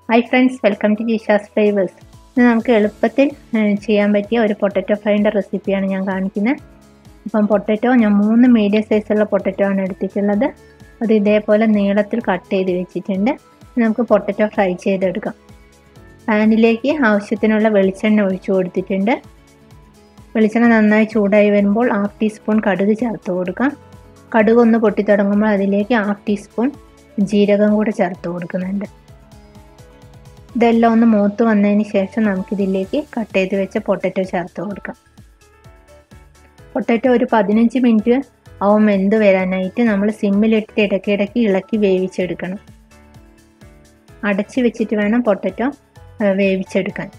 hi friends welcome to Jeesha's flavours ഇന്ന് നമുക്ക് എളുപ്പത്തിൽ ഏഹ്, ചെയ്യാൻ പറ്റിയ ഒരു പൊട്ടറ്റോ ഫ്രൈൻ്റെ റെസിപ്പിയാണ് ഞാൻ കാണിക്കുന്നത് അപ്പം പൊട്ടറ്റോ ഞാൻ മൂന്ന് മീഡിയം സൈസുള്ള പൊട്ടറ്റോ ആണ് എടുത്തിട്ടുള്ളത് അത് ഇതേപോലെ നീളത്തിൽ കട്ട് ചെയ്ത് വെച്ചിട്ടുണ്ട് ഇനി നമുക്ക് പൊട്ടറ്റോ ഫ്രൈ ചെയ്തെടുക്കാം പാനിലേക്ക് ആവശ്യത്തിനുള്ള വെളിച്ചെണ്ണ ഒഴിച്ചു കൊടുത്തിട്ടുണ്ട് വെളിച്ചെണ്ണ നന്നായി ചൂടായി വരുമ്പോൾ ഹാഫ് ടീസ്പൂൺ കടുക് ചേർത്ത് കൊടുക്കാം കടുക് ഒന്ന് പൊട്ടി തുടങ്ങുമ്പോൾ അതിലേക്ക് ഹാഫ് ടീസ്പൂൺ ജീരകം കൂടെ ചേർത്ത് കൊടുക്കുന്നുണ്ട് ഇതെല്ലാം ഒന്ന് മൂത്ത് വന്നതിന് ശേഷം നമുക്കിതിലേക്ക് കട്ട് ചെയ്ത് വെച്ച പൊട്ടറ്റോ ചേർത്ത് കൊടുക്കാം പൊട്ടറ്റോ ഒരു പതിനഞ്ച് മിനിറ്റ് ആവും വെന്ത് വരാനായിട്ട് നമ്മൾ സിമ്മിലിട്ടിട്ട് ഇടയ്ക്കിടയ്ക്ക് ഇളക്കി വേവിച്ചെടുക്കണം അടച്ച് വെച്ചിട്ട് വേണം പൊട്ടറ്റോ വേവിച്ചെടുക്കാൻ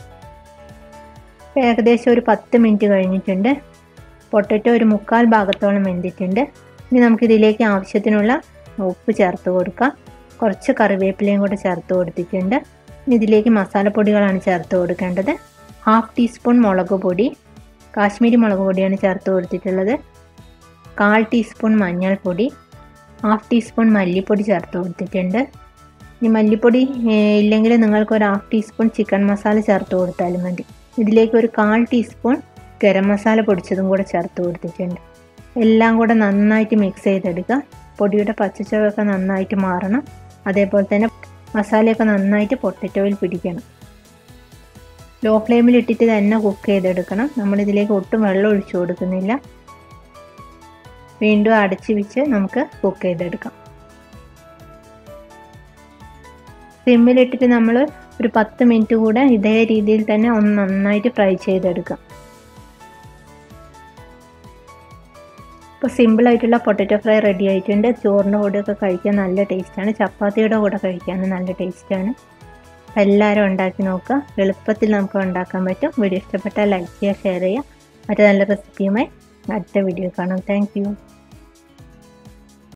ഏകദേശം ഒരു പത്ത് മിനിറ്റ് കഴിഞ്ഞിട്ടുണ്ട് പൊട്ടറ്റോ ഒരു മുക്കാൽ ഭാഗത്തോളം വെന്തിട്ടുണ്ട് ഇനി നമുക്കിതിലേക്ക് ആവശ്യത്തിനുള്ള ഉപ്പ് ചേർത്ത് കൊടുക്കാം കുറച്ച് കറിവേപ്പിലയും കൂടെ ചേർത്ത് കൊടുത്തിട്ടുണ്ട് ഇനി ഇതിലേക്ക് മസാലപ്പൊടികളാണ് ചേർത്ത് കൊടുക്കേണ്ടത് ഹാഫ് ടീസ്പൂൺ മുളക് പൊടി കാശ്മീരി മുളക് പൊടിയാണ് ചേർത്ത് കൊടുത്തിട്ടുള്ളത് കാൽ ടീസ്പൂൺ മഞ്ഞൾപ്പൊടി ഹാഫ് ടീസ്പൂൺ മല്ലിപ്പൊടി ചേർത്ത് കൊടുത്തിട്ടുണ്ട് ഇനി മല്ലിപ്പൊടി ഇല്ലെങ്കിൽ നിങ്ങൾക്ക് ഒരു ഹാഫ് ടീസ്പൂൺ ചിക്കൻ മസാല ചേർത്ത് കൊടുത്താലും മതി ഇതിലേക്ക് ഒരു കാൽ ടീസ്പൂൺ ഗരം മസാല പൊടിച്ചതും കൂടെ ചേർത്ത് കൊടുത്തിട്ടുണ്ട് എല്ലാം കൂടെ നന്നായിട്ട് മിക്സ് ചെയ്തെടുക്കുക പൊടിയുടെ പച്ചച്ചുവയൊക്കെ നന്നായിട്ട് മാറണം അതേപോലെ തന്നെ മസാലയൊക്കെ നന്നായിട്ട് പൊട്ടറ്റോയിൽ പിടിക്കണം ലോ ഫ്ലെയിമിൽ ഇട്ടിട്ട് തന്നെ കുക്ക് ചെയ്തെടുക്കണം നമ്മളിതിലേക്ക് ഒട്ടും വെള്ളം ഒഴിച്ചു കൊടുക്കുന്നില്ല വീണ്ടും അടച്ചു വെച്ച് നമുക്ക് കുക്ക് ചെയ്തെടുക്കാം സിമ്മിലിട്ടിട്ട് നമ്മൾ ഒരു പത്ത് മിനിറ്റ് കൂടെ ഇതേ രീതിയിൽ തന്നെ ഒന്ന് നന്നായിട്ട് ഫ്രൈ ചെയ്തെടുക്കാം ഇപ്പോൾ സിമ്പിളായിട്ടുള്ള പൊട്ടറ്റോ ഫ്രൈ റെഡി ആയിട്ടുണ്ട് ചോറിൻ്റെ കൂടെയൊക്കെ കഴിക്കാൻ നല്ല ടേസ്റ്റാണ് ചപ്പാത്തിയുടെ കൂടെ കഴിക്കാൻ നല്ല ടേസ്റ്റാണ് അപ്പോൾ എല്ലാവരും ഉണ്ടാക്കി നോക്കുക എളുപ്പത്തിൽ നമുക്ക് ഉണ്ടാക്കാൻ പറ്റും വീഡിയോ ഇഷ്ടപ്പെട്ടാൽ ലൈക്ക് ചെയ്യുക ഷെയർ ചെയ്യുക മറ്റു നല്ല റെസിപ്പിയുമായി അടുത്ത വീഡിയോ കാണാം താങ്ക്